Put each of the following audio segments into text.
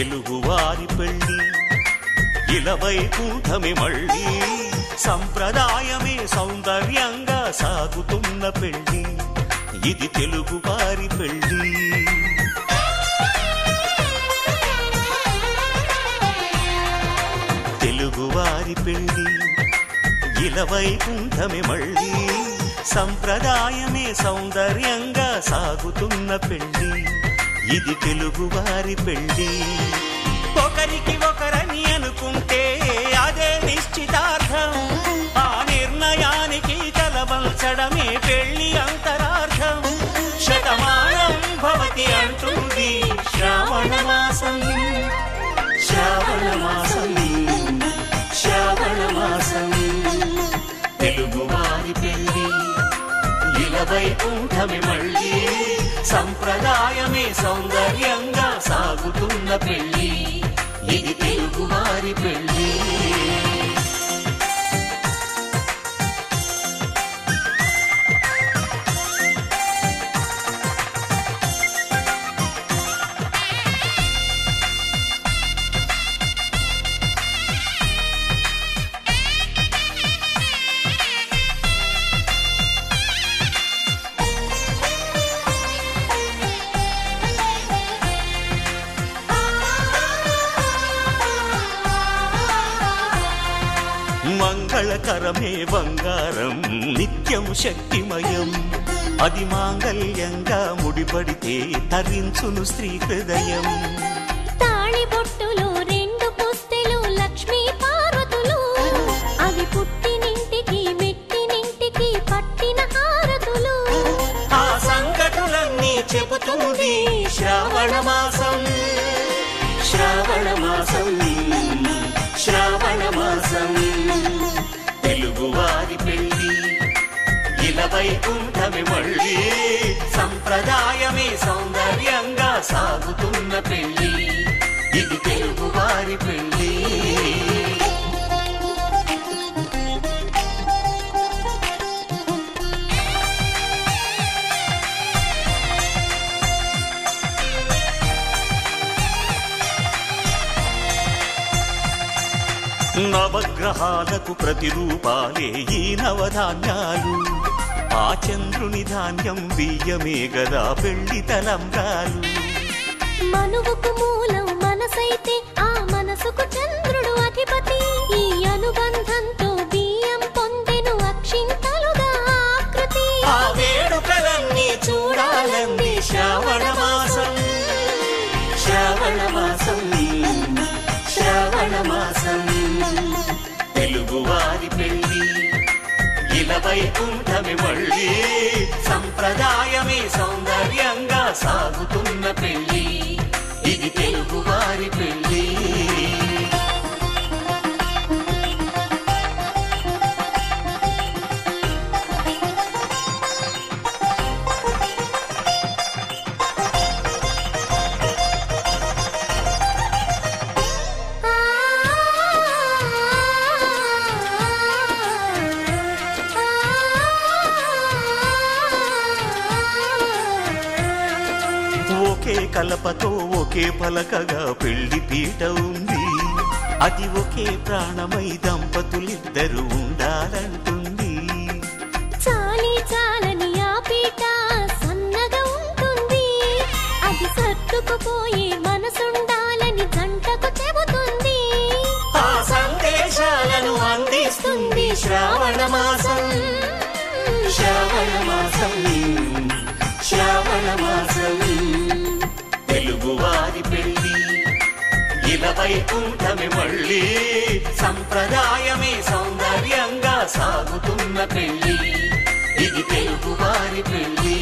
తెలుగువారి పెళ్ళి ఇలవైకుంఠమి మళ్ళీ సంప్రదాయమే సౌందర్యంగా సాగుతున్న పెళ్ళి ఇది తెలుగువారి పెళ్ళి తెలుగువారి పెళ్ళి ఇలవైకుంఠమి మళ్ళీ సంప్రదాయమే సౌందర్యంగా సాగుతున్న పెళ్ళి ఇది తెలుగువారి పెళ్ళి ఒకరికి ఒకరని అనుకుంటే అదే నిశ్చితార్థం ఆ నిర్ణయానికి కలవల్చడమే పెళ్లి అంతరార్థం శతమానం భవతి అంటుంది శ్రావణ మాసం శ్రావణ మాసం శ్రావణ మాసం తెలుగువారి పెళ్ళి ఇలవైకుంఠమి మళ్ళీ సంప్రదాయమే సౌందర్యంగా సాగుతున్న పెళ్ళి ఇది తెలుగువారి పెళ్ళి మంగళకరమే బంగారం నిత్యం శక్తిమయం అది మాంగళ్యంగా ముడిపడితే తరించును స్త్రీ హృదయం తాళి బొట్టులు రెండు పుస్తెలు లక్ష్మీ పార్వతులు అవి పుట్టినింటికి మెట్టినింటికి పట్టిన హారతులు ఆ సంగతులన్నీ చెబుతుంది శ్రావణ మాసం శ్రావణ మాసం శ్రావణ మాసం తెలుగువారి పెళ్ళి ఇలవైకుంఠమి మళ్ళీ సంప్రదాయమే సౌందర్యంగా సాగుతున్న పెళ్ళి ఇది తెలుగువారి పెళ్ళి నవగ్రహాలకు ప్రతిరూపాలే ఈ నవధాన్యాలు ఆ చంద్రుని ధాన్యం బియ్యమే గదా పెళ్లి తలంబ్రాలు మనువుకు మూలం మనసైతే ఆ మనసుకు చంద్రుడు అధిపతి ఈ అనుబంధంతో బియ్యం పొందెను అక్షింతలుగా ఆకృతి ఆ వేడుకలన్నీ చూడాలంది శ్రావణ మాసం శ్రావణ మాసం శ్రావణ మాసం తెలుగువారి పెళ్ళి ఇలవైకుంఠమి మళ్ళీ సంప్రదాయమే సౌందర్యంగా సాగుతున్న పెళ్ళి ఇది తెలుగువారి పెళ్ళి ఒకే కలపతో ఒకే పలకగా పెళ్లి పీట ఉంది అది ఒకే ప్రాణమై దంపతులిద్దరు ఉండాలంటుంది చాలి చాలని ఆ పీట సన్నగా ఉంటుంది అది సర్దుకుపోయే మనసుండాలని జంటకు చెబుతుంది ఆ సందేశాలను అందిస్తుంది శ్రావణ మాసం శ్రావణ మాసం శ్రావణ మాసం తెలుగువారి పెళ్ళి ఇలవైకుంఠమి మళ్ళీ సంప్రదాయమే సౌందర్యంగా సాగుతున్న పెళ్ళి ఇది తెలుగువారి పెళ్ళి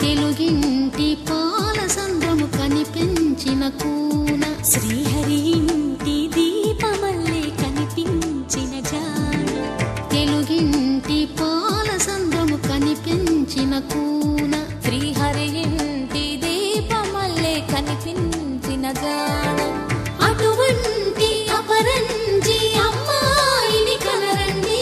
తెలుగింటి పాల సంద్రము కనిపించిన కూన శ్రీహరి ఇంటి దీపమల్లే కనిపించిన జాడ తెలుగింటి పాల సంద్రము కనిపించిన కూన శ్రీహరి ఇంటి దీపమల్లే కనిపించిన జాడ అటువంటి అపరంజి అమ్మాయిని కనరండి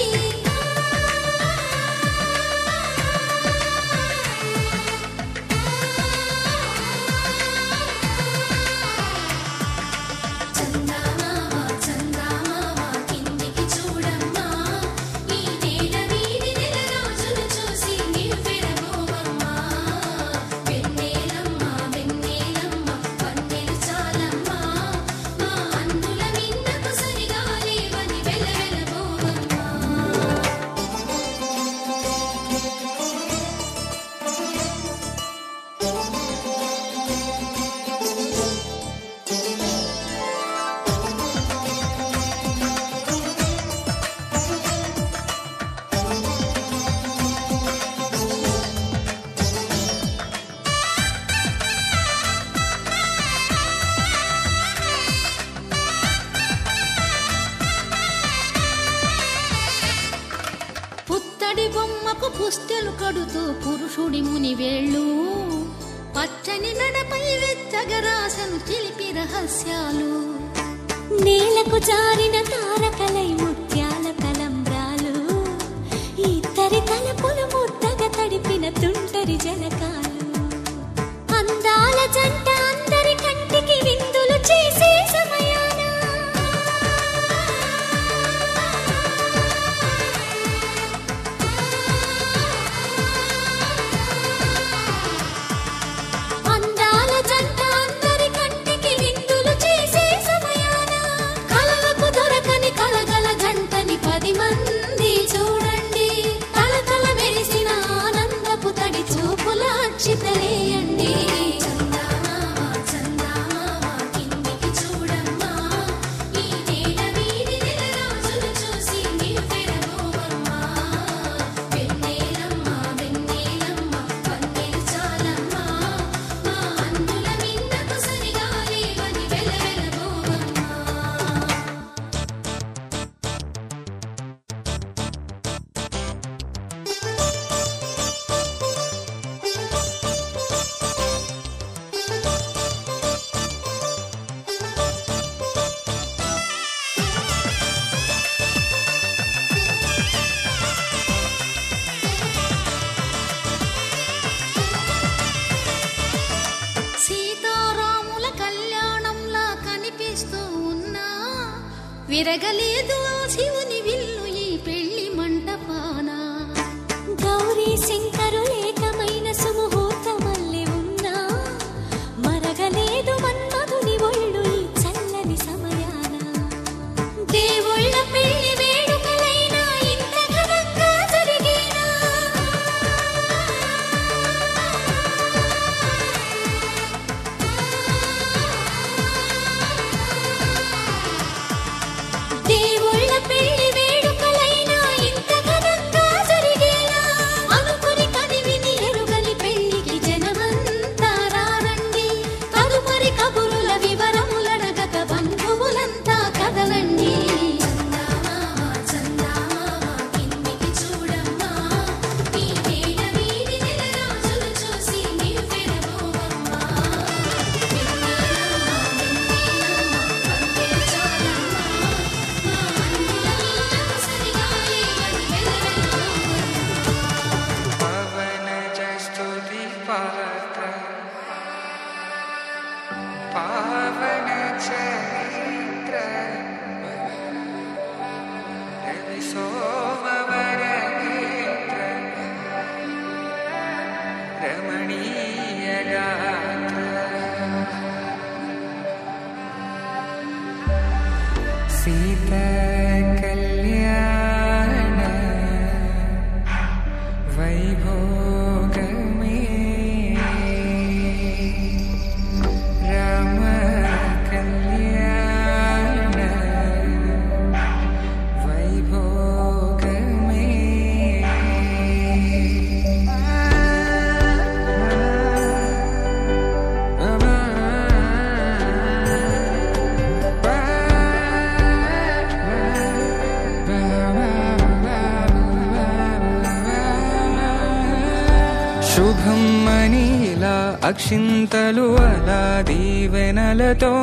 చందమామ చందమామ కిందికి చూడమ్మా ఈ నేల వీడి నెల రోజులు చూసి నివ్వెరబోవమ్మా వెన్నెలమ్మ వెన్నెలమ్మ పన్నెలు చాలమ్మా మా అందుల మిన్నకు సరిగా లేవని వెలవెలబోవమ్మా పుత్తడి బొమ్మకు పుస్తెలు కడుతూ పురుషుడి ముని వేళ్ళు పచ్చని నడపై వెచ్చగరాసను చిలిపి రహస్యాలు నేలకు జారిన తారకలై ముత్యాల తలంబ్రాలు ఇద్దరి తలపులు ముద్దగా తడిపిన తుంటరి జలకాలు అందాల జంట అందరి కంటికి విందులు చేసే సమయాన అందాల జంట అందరి కంటికి విందులు చేసే సమయాన కలలకు దొరకని కలగల జంటని పది మంది చూడండి తల తల మెరిసిన ఆనందపు తడి చూపుల అక్షితలేయండి చందమామ చందమామ కిందికి చూడమ్మా ఈ నేల వీడి నెల రోజులు చూసి నివ్వెరబోవమ్మా వెన్నెలమ్మ వెన్నెలమ్మ పన్నెలు చాలమ్మా మా అందుల మిన్నకు సరిగా లేవని వెలవెలబోవమ్మా సీతారాముల కళ్యాణంలా కనిపిస్తూ ఉన్నా విరగలేదు ఆ శివుని విల్లు ఈ పెళ్లి మంటపాన గౌరీ శంకరులేకమైన సుముహూర్తమల్లె ఉన్నా మరగలేదు మన్మధుని ఒళ్ళు ఈ చల్లని సమయాన దేవుళ్ళ పెళ్లి వేడుకలైనా ఇంత ఘనంగా జరిగేనా దేవుళ్ళ శుభం అని ఇలా అక్షింతలు అలా దీవెనలతో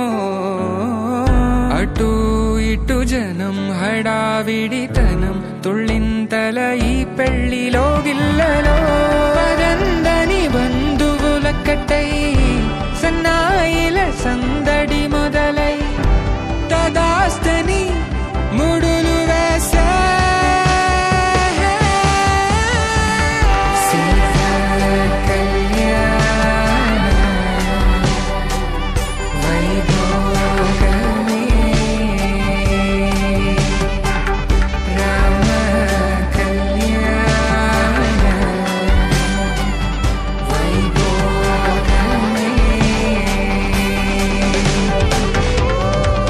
అటు ఇటు జనం హడావిడితనం తుళ్ళింతల ఈ పెళ్లిలో గిల్లలో పదందని బంధువుల కట్టై సన్నాయిల సందడి మొదలై తదాస్తని ముడులు వేసా సీతా కళ్యాణ వైభోగమే రామ కళ్యాణ వైభోగమే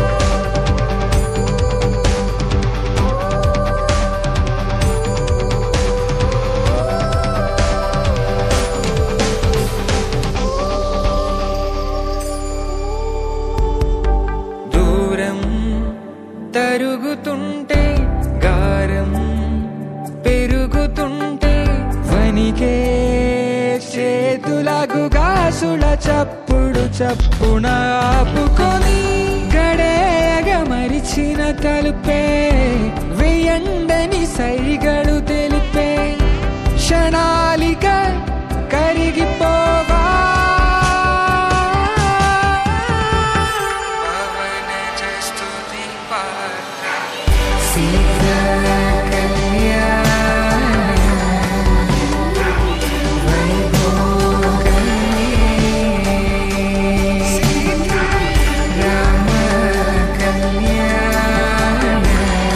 దూరం తరుగుతుంటే గారం పెరుగుతుంటే వనికే చేతులకు గాసుల చప్పుడు చప్పున ఆపుకొని గడేయగ మరిచిన తలుపే వెయ్యండని సైగడు తెలిపే క్షణాలిక కరిగిపోవా పవన చేస్తుంది పాత్ర సీతా కళ్యాణ వైభోగమే రామ కళ్యాణ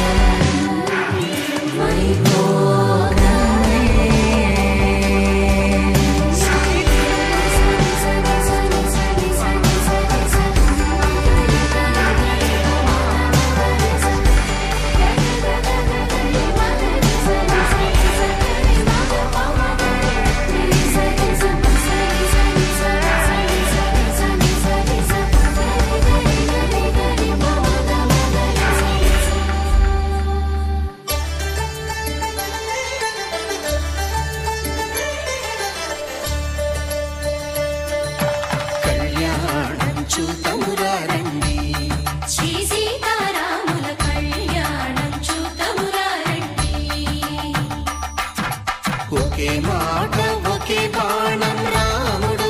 కళ్యాణం చూతమురా రండి శ్రీ సీతారాముల కళ్యాణం చూతమురా రండి ఒకే మాట ఒకే బాణం రాముడు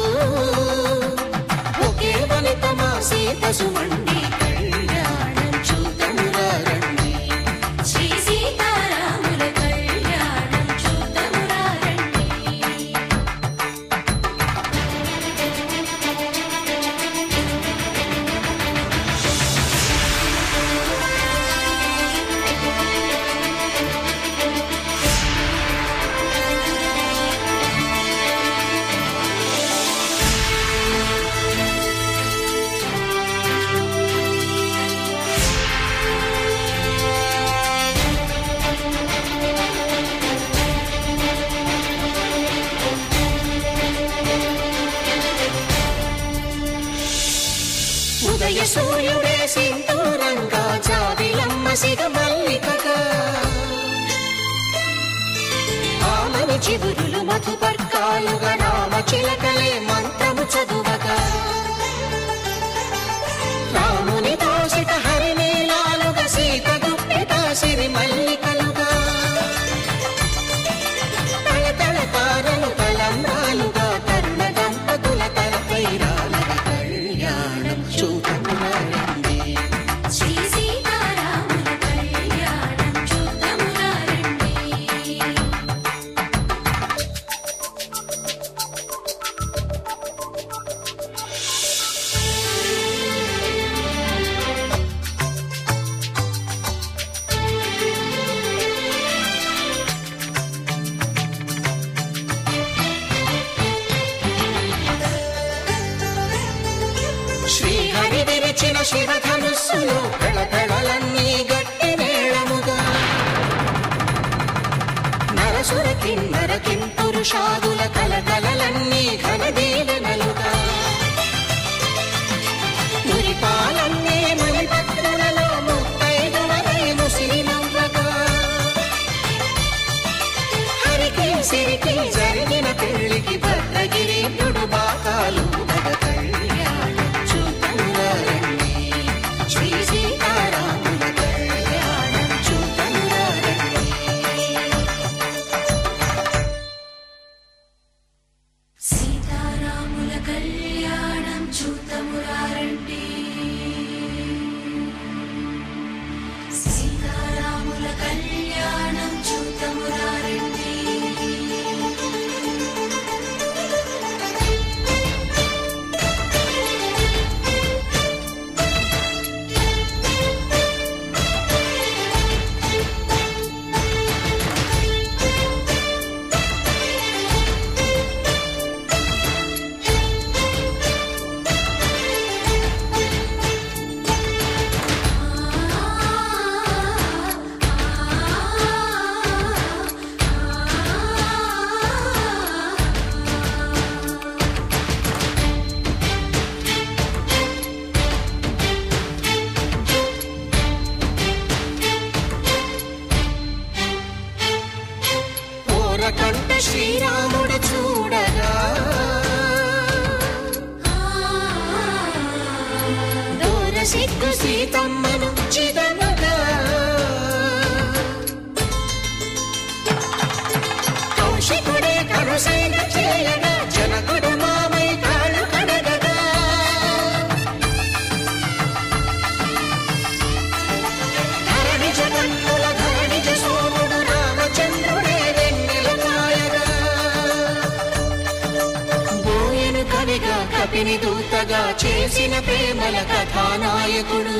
ఒకే వనితమా సీత సుమండి కళ్యాణం చూతమురా రండి శ్రీ సీతారాముల కళ్యాణం చూతమురా రండి ఉదయ సూర్యుడే సింధూరంగా జాబిలమ్మ సిగ మల్లికగా ఆమని చిగురులు మధుపర్కాలుగా రామ చిలకలే మంత్రము చదువగా రాముని దోసిట హరినీలాలుగా సీత గుప్పిట సిరి మల్లికలుగా తళతళ తారలు తలంబ్రాలుగా తరుణ దంపతుల తలపై రాలగ కళ్యాణం చూడమురండి శ్రీ సీతారాముల కళ్యాణం చూతమురా రండి శ్రీహరి విరిచిన శివధనుస్సులో కళకళలన్నీ గట్టి మేళముగా నరసుర కిన్నర కింపురుషాదుల కలకలలన్నీ ఘన దీవెనలుగా మురిపాలన్నీ మలిపత్రులలో ముత్తైదువలై ముసిరి నవ్వగా హరికి సిరికి జరిగిన పెళ్లికి భద్రగిరీంద్రుడు బాకాలు మగ కళ్యాణం చూపురారండి శ్రీ సీతారాముల కళ్యాణం చూపురారండి సీతారాముల కళ్యాణం చూతమురారండి సీతారాముల కళ్యాణం చూతమురారండి ఓరకంట శ్రీరాముడు చూడగా దూర సిగ్గు సీతమ్మను చిదమగా కౌశికుడే కరుసైన చేయగా జనకుడు మామై కాళ్ళు కడగగా ధరణి జగన్నుల ధరణి సోముడు రామచంద్రుడే వెన్నెల కాయగా బోయను కవిగా కపిని దూతగా చేసిన ప్రేమల కథానాయకుడు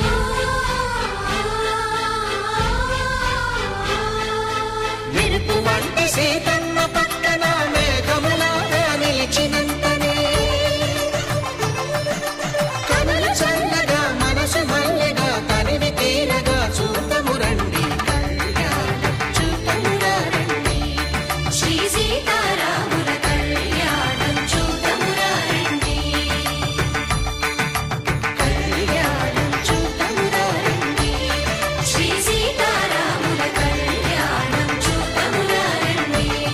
మెరుపు వంటి సీతమ్మ పక్కన మేఘములాగా నిలిచినంతనే కనులు చల్లగా మనసు మల్లెగా తనివి తీరగా చూతము రండి కళ్యాణం చూతము రండి శ్రీ సీతారాముల కళ్యాణం చూతమురారండి కళ్యాణం చూతము రండి శ్రీ సీతారాముల కళ్యాణం చూతమురారండి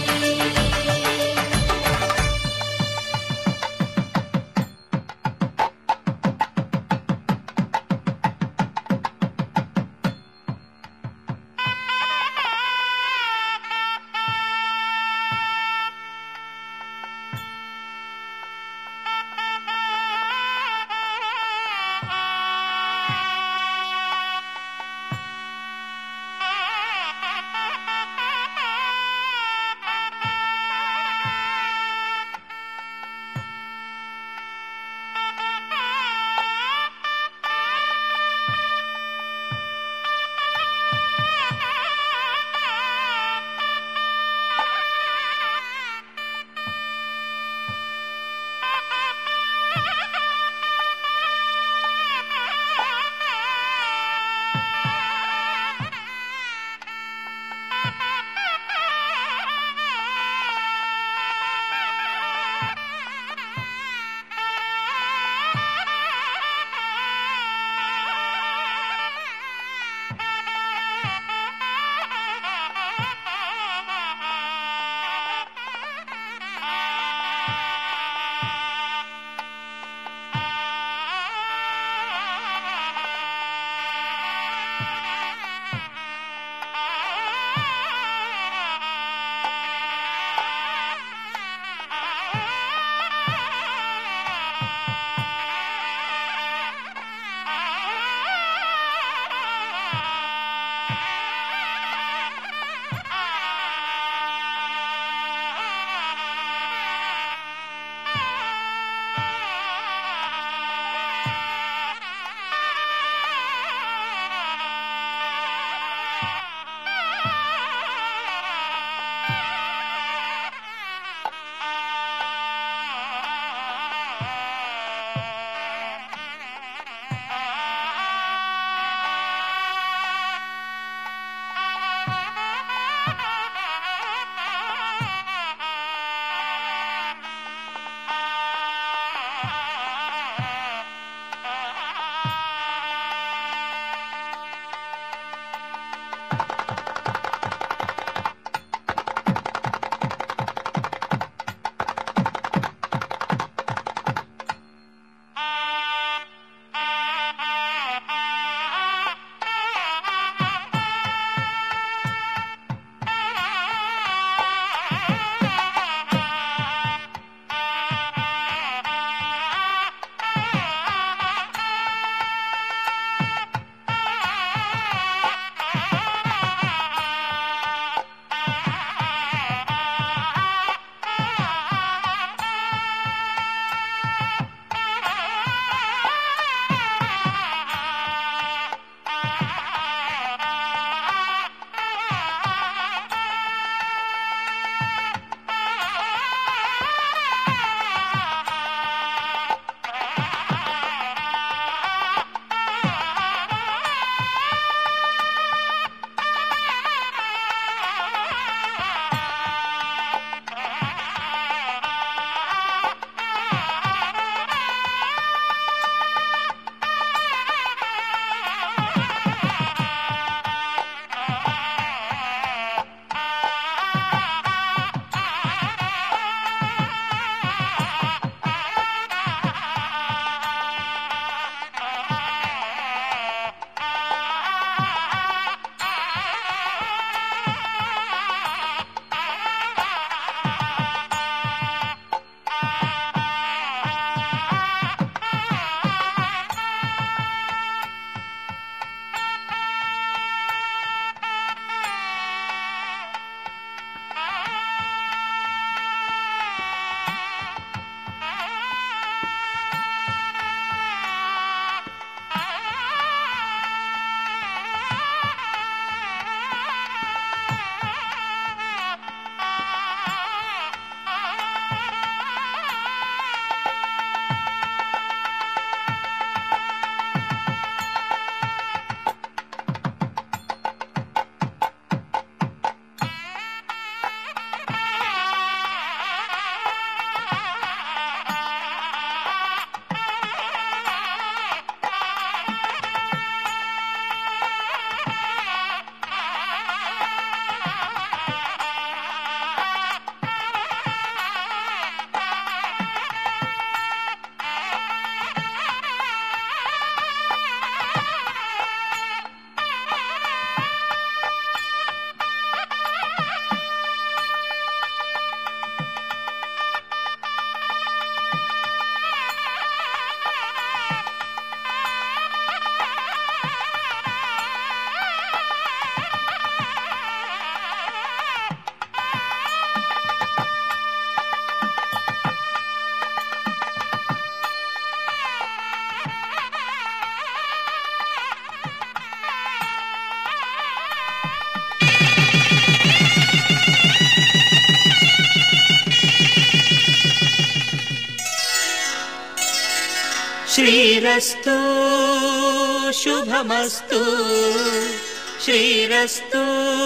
శ్రీరస్తు శుభమస్తు శ్రీరస్తు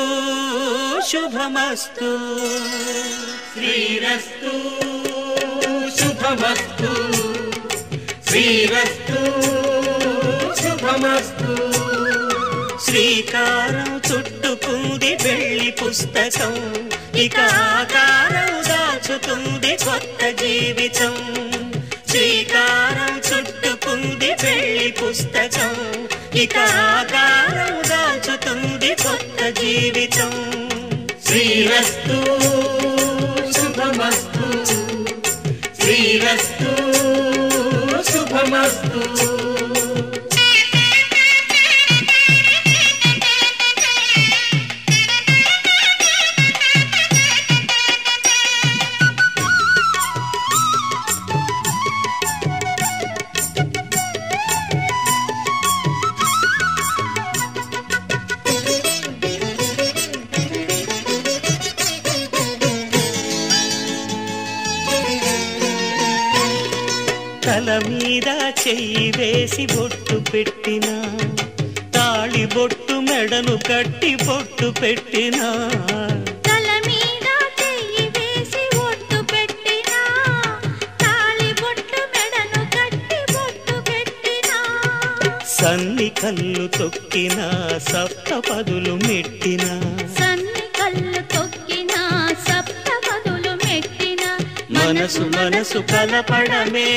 శుభమస్తు శ్రీరస్తు శుభమస్తు శ్రీరస్తు శుభమస్తు శ్రీకారం చుట్టుకుంది వెళ్ళి పుస్తకం ఇక ఆకారం దాచుతుంది కొత్త జీవితం శ్రీకారం చుట్టుకుంది వెళ్ళి పుస్తకం ఇక ఆకారం దాచుతుంది కొత్త జీవితం శ్రీరస్తు శుభమస్తు శ్రీరస్తు శుభమస్తు తల మీద చెయ్యి వేసి బొట్టు పెట్టినా తాళి బొట్టు మెడను కట్టి బొట్టు పెట్టినా తల మీద చెయ్యి వేసి ఒట్టు పెట్టినా తాళి బొట్టు మెడను కట్టి బొట్టు పెట్టినా సన్ని కళ్ళు తొక్కినా సప్త పదులు మెట్టినా సన్ని కళ్ళు తొక్కినా సప్త పదులు మెట్టినా మనసు మనసు కలపడమే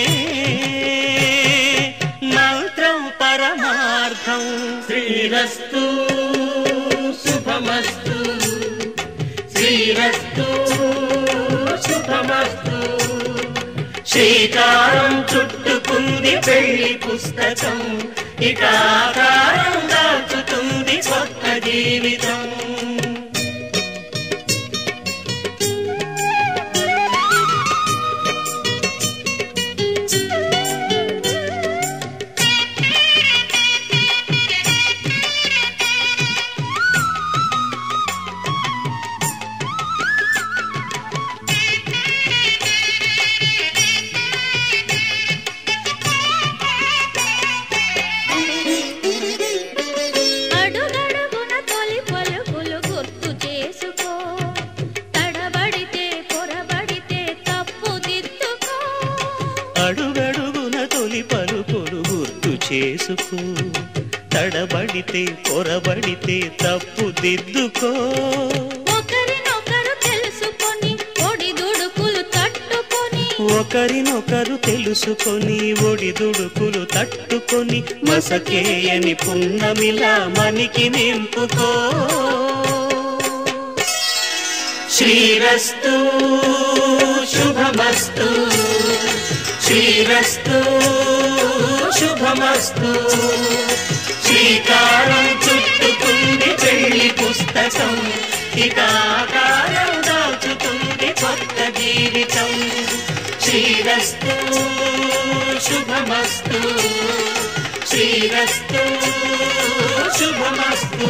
మంత్రం పరమార్థం శ్రీరస్తు శుభమస్తు శ్రీరస్తు శుభమస్తు శ్రీకారం చుట్టుకుంది పెళ్లి పుస్తకం ఇక ఆకారం దాచుతుంది కొత్త జీవితం అడుగడుగున తొలి పలుకులు గుర్తు చేసుకో తడబడితే పొరబడితే తప్పు దిద్దుకో అడుగడుగున తొలి పలుకులు గుర్తు చేసుకో తడబడితే పొరబడితే తప్పు దిద్దుకో ఒకరినొకరు తెలుసుకొని ఒడిదుడుకులు తట్టుకొని ఒకరినొకరు తెలుసుకొని ఒడిదుడుకులు తట్టుకొని మసకేయని పున్నమిలా మనికి నింపుకో శ్రీరస్తు శుభమస్తు శ్రీరస్తు శుభమస్తు శ్రీకారం చుట్టుకుంది పెళ్లి పుస్తకం ఇక ఆకారం దాచుతుంది కొత్త జీవితం శ్రీరస్తు శుభమస్తు శ్రీరస్తు శుభమస్తు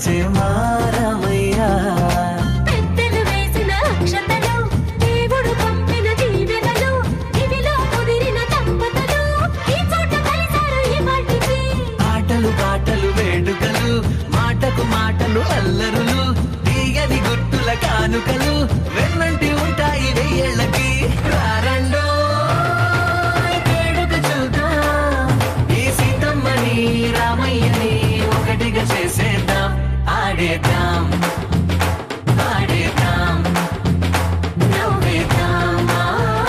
వచ్చే మారమయ్యా పెద్దలు వేసిన అక్షతలు దేవుడు పంపిన దీవెనలు ఇవిలో కుదిరిన దంపతులు ఈ చోట కలిసారు ఈ వాటికి ఆటలు పాటలు వేడుకలు మాటకు మాటలు అల్లరులు తీయని గుర్తుల కానుకలు వెన్నంటి ఉంటాయి వెయ్యేళ్ళకి రారండో వేడుక చూద్దాం ఈ సీతమ్మని రామయ్యని ఒకటిగా చేసేద్దాం ఆడేద్దాం ఆడేద్దాం నవ్వేద్దాం ఆ,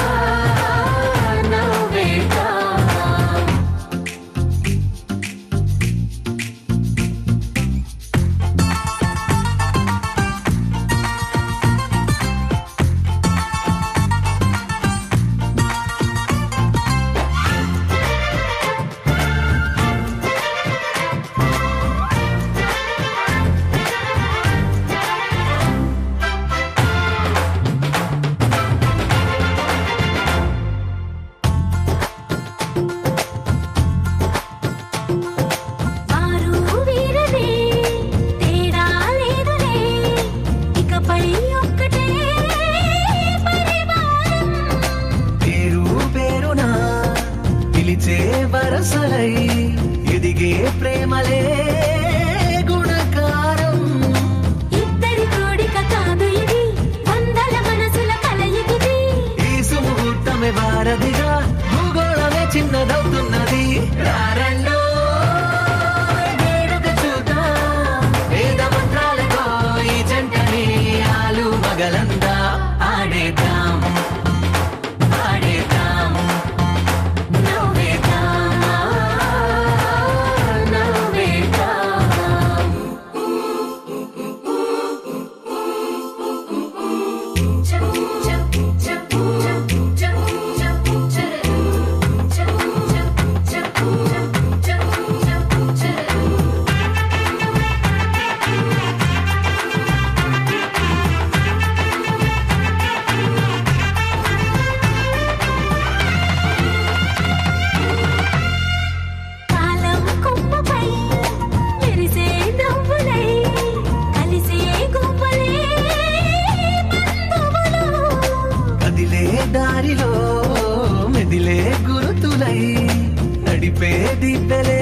నవ్వేద్దాం వారు వీరనే తేడా లేదులే ఇకపై ఒక్కటే పరివారం పేరు పేరునా పిలిచే వరసలై ఎదిగే ప్రేమలే గుణకారం ఇద్దరి కోడిక కాదు ఇది వందల మనసుల కలయికిది ఈ సుముహూర్తమే వారధిగా భూగోళమే చిన్నదవుతున్నది రారండో వేడుక చూద్దాం వేద మంత్రాలతో ఈ జంటని ఆలు మగలందా ఆడేద్దాం ఆడేద్దాం నవ్వేద్దాం నవ్వేద్దాం కాలం కొమ్మపై మెరిసే నవ్వులై కలిసే గువ్వలే బంధువులు కదిలే దారిలో మెదిలే గురుతులై నడిపే దిబ్బెలే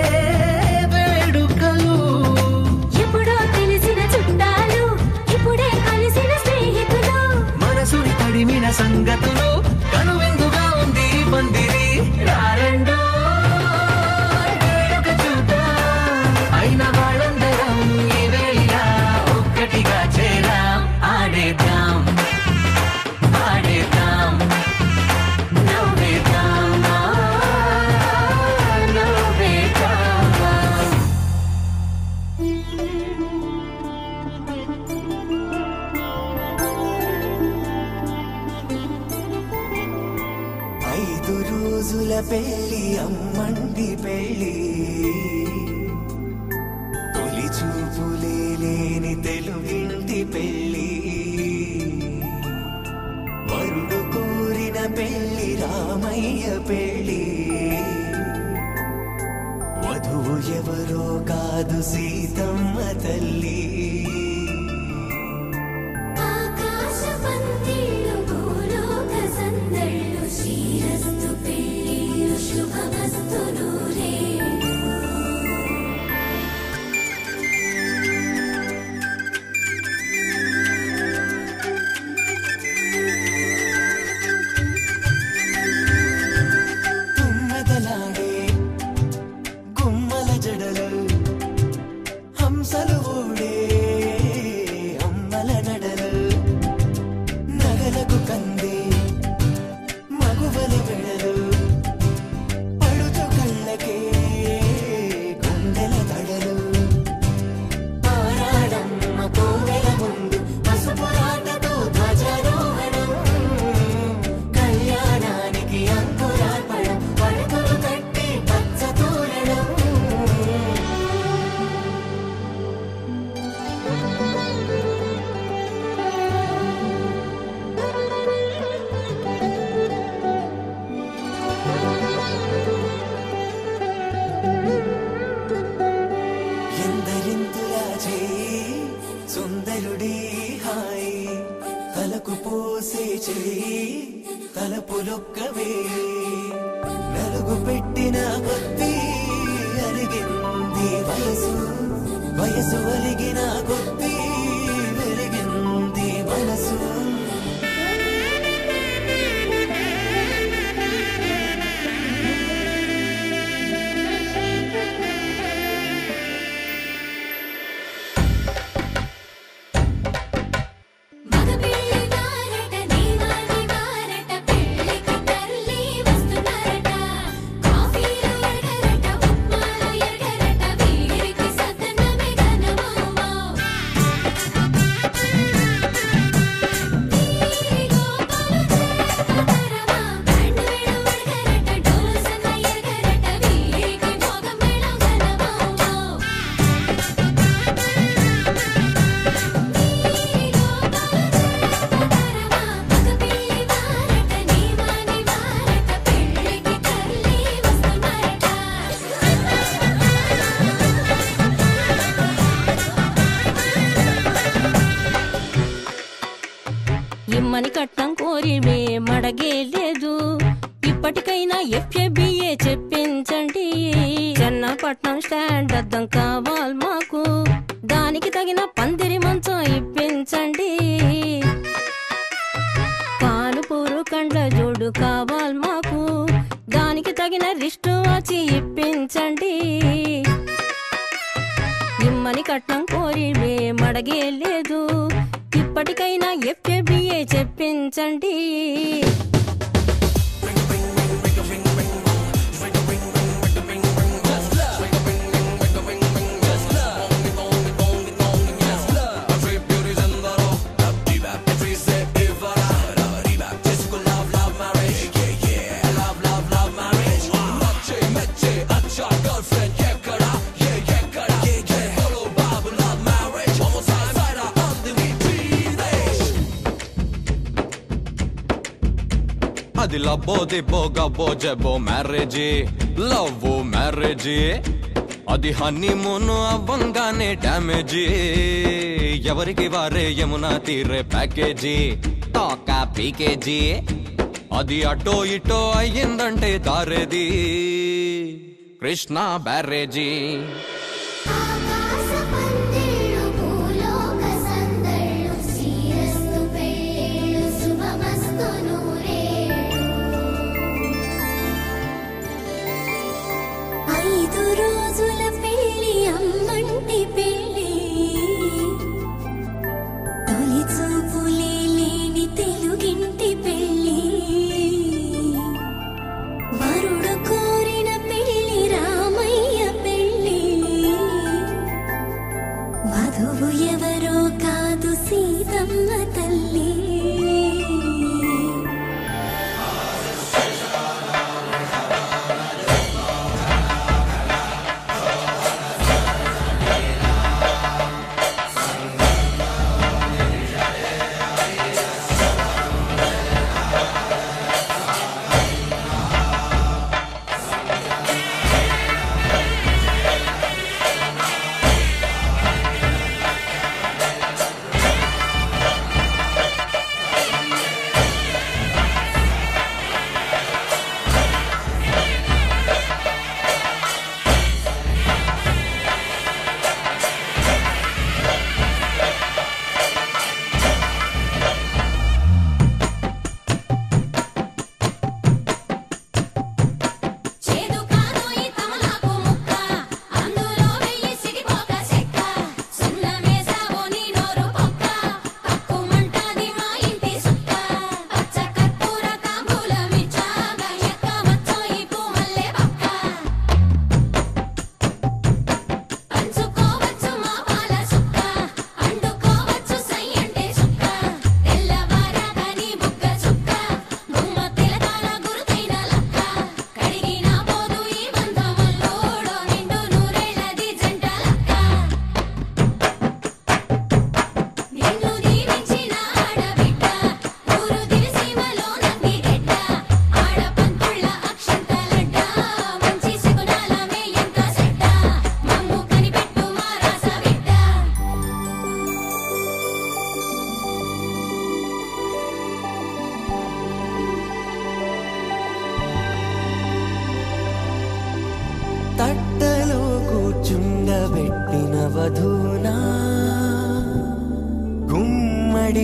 వేడుకలు ఎప్పుడో తెలిసిన చుట్టాలు ఇప్పుడే కలిసిన స్నేహితులు మనసుని తడిమిన సంగతులు కనువిందుగా ఉంది ఈ పందిరి రారండో వేడుక చూద్దాం అయిన వాళ్ళందరం ఈ వేళ ఒక్కటిగా చేరాం ఆడేద్దాం ఆడేద్దాం నవ్వేద్దాం ఆ, నవ్వేద్దాం ఐదు రోజుల పెళ్లి అమ్మంటి పెళ్లి తొలి చూపులే లేని తెలుగింటి పెళ్లి వరుడు కోరిన పెళ్లి రామయ్య పెళ్లి వధువు ఎవరో కాదు సీతమ్మ తల్లి ఆకాశ పందిళ్ళు భూలోక సందళ్ళు శ్రీరస్తు పెళ్ళిళ్ళు శుభమస్తు నూరేళ్ళు తుమ్మెదలాడే గుమ్మల జడలు హంసలు ఊడే తలకు పోసే చెయ్యి తలపులొక్కవే నలుగు పెట్టిన కొద్దీ అలిగింది వయసు వయసు అలిగిన కొద్దీ వెలిగింది మనసు మగ పెళ్లి వారట దీవాని వారట పెళ్లికి తల్లి వస్తున్నారట కాఫీలు ఎరగరట ఉప్మాలు ఎరగరట వీరికి సదనమే ఘనమౌమౌ వీరి గోపాలు చేతరమా బ్యాండ్ వేడు ఎరగరట డోలు సన్న ఎరగరట వీరికి భోగం మేళం ఘనమౌమౌ ఇమ్మని కట్నం కోరి మే మడగే లేదు ఇప్పటికైనా ఎఫ్ఏబిఏ చెప్పించండి చెన్నపట్నం స్టాండ్ అద్దం కావాలి మాకు దానికి తగిన పందిరి మంచం ఇప్పించండి కానుపూరు కండ్ల జోడు కావాలి మాకు దానికి తగిన రిస్ట్ వాచి ఇప్పించండి ఇమ్మని కట్నం కోరి మే మడగే లేదు ఇప్పటికైనా ఎఫ్ఏబిఏ చెప్పించండి అది లబ్బో దిబ్బో గబ్బో జబ్బో మ్యారేజీ లవ్ మ్యారేజీ అది హనీమూన్ అవ్వంగానే డ్యామేజీ ఎవరికి వారే యమునా తీరే ప్యాకేజీ టాకా పీకేజీ అది అటో ఇటో అయ్యిందంటే దారేది కృష్ణ బ్యారేజీ ఆకాశ పందిళ్ళు భూలోక సందళ్ళు శ్రీరస్తు పెళ్ళిళ్ళు శుభమస్తు నూరేళ్ళు ఐదు రోజుల పెళ్లి అమ్మంటి పెళ్లి తొలి చూపులే లేని తెలుగింటి పెళ్లి వరుడు కోరిన పెళ్లి రామయ్య పెళ్లి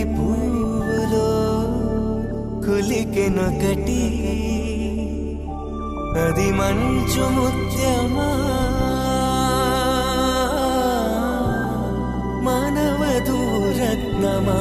మల్లె పువ్వులో కులికెనొకటి అది మంచు ముత్యమా మానవధూరత్నమా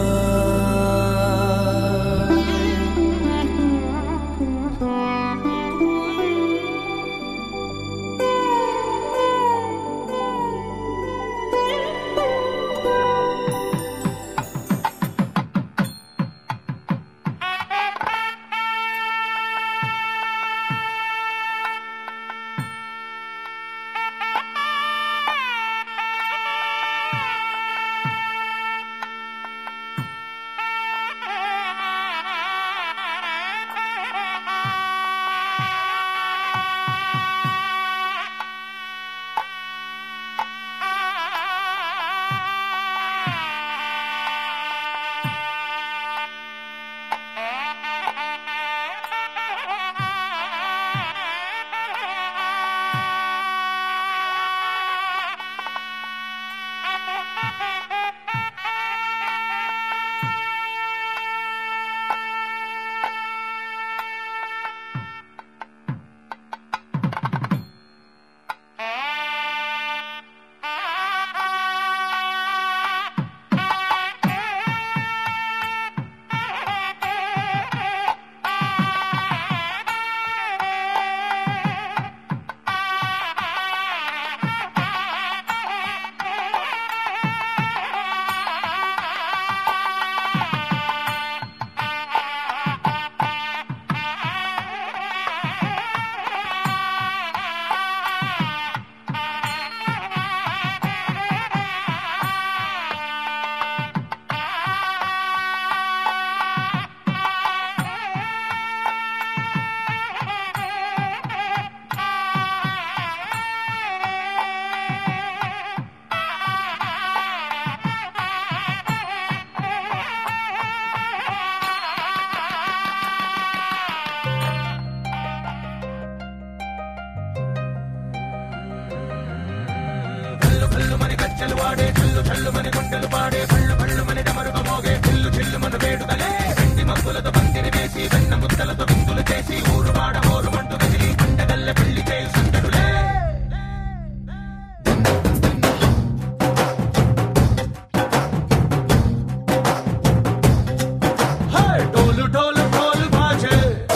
డోలు డోలు డోలు బాజే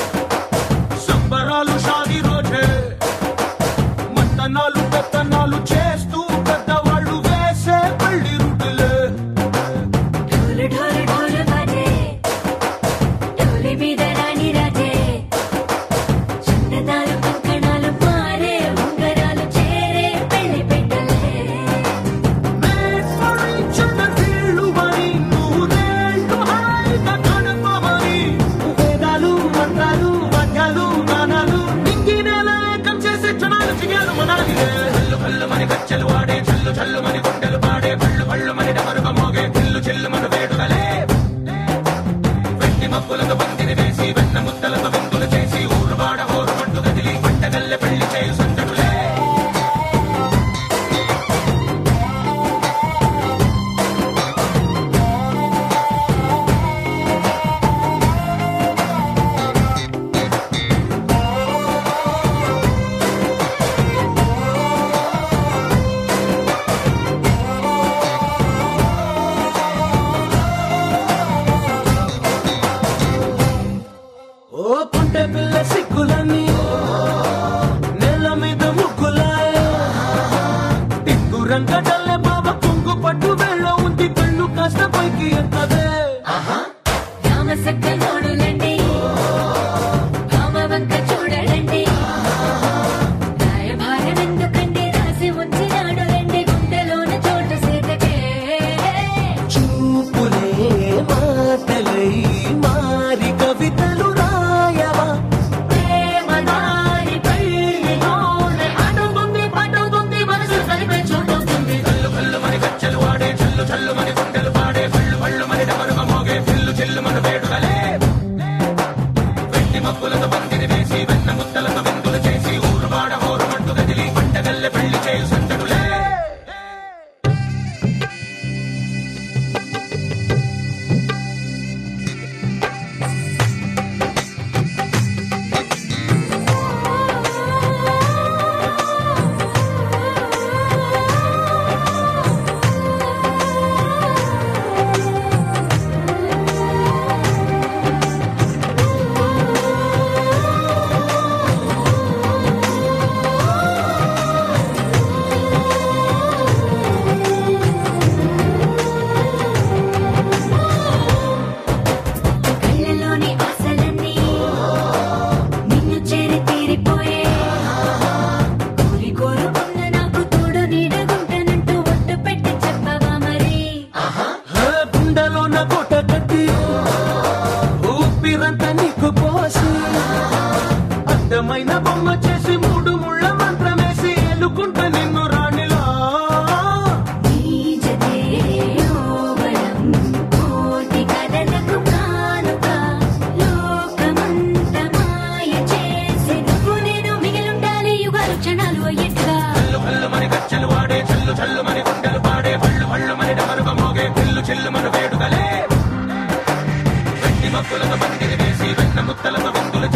సంబరాలు షాది రోజే మట్టనాలు పెత్తనాలు చేస్తూ పెద్దవాళ్ళు వేసే పల్లి రుటులే ढोल ढोल ढोल बाजे ढोली మీద రాణి రాజే చిన్నదాలు కంకణాలు పారే ఉంగరాలు చేరే పెళ్లి పెట్టలే Made for each other వీళ్ళు అని నూరేళ్ళు హాయిగా గడపమని వేదాలు మంత్రాలు వాద్యాలు నానాలు నింగినేల ఏకం చేసే క్షణాలు చిగాలు మనాలిలే హల్లు హల్లు మని కచ్చెలు వాడే చల్లు చల్లు మని గుండెలు పాడే పళ్ళు పళ్ళు మని డమరుగ మోగే చిల్లు చిల్లు మన వేడుకలే వెండి మబ్బులతో పందిరి వేసి వెన్న ముద్దలతో విందులు చేసి ఊరు వాడ ఊరు మంటు కదిలి పంటగల్లె పెళ్లి చేయు సందడులే ఊరంతా నీకు పోసి అందమైన బొమ్మ చేసి మూడు ముళ్ళ మంత్రమేసి ఎలుకుంటా నిన్ను రాణిలా కోటి కథలకు కానుక లోకమంత మాయ చేసి నువ్వు నేను మిగిలుండాలి యుగాలు క్షణాలు అయ్యేట్టుగా చల్లు చల్లు మని గచ్చలు వాడే చల్లు చల్లు మని గుండెలు పాడే పళ్ళు పళ్ళు మని డమరుగ మోగే పిల్లు చిల్లు మన వేడుకలే వెండి మక్కులతో పందిరి వేసి వెన్న ముత్తలతో విందులు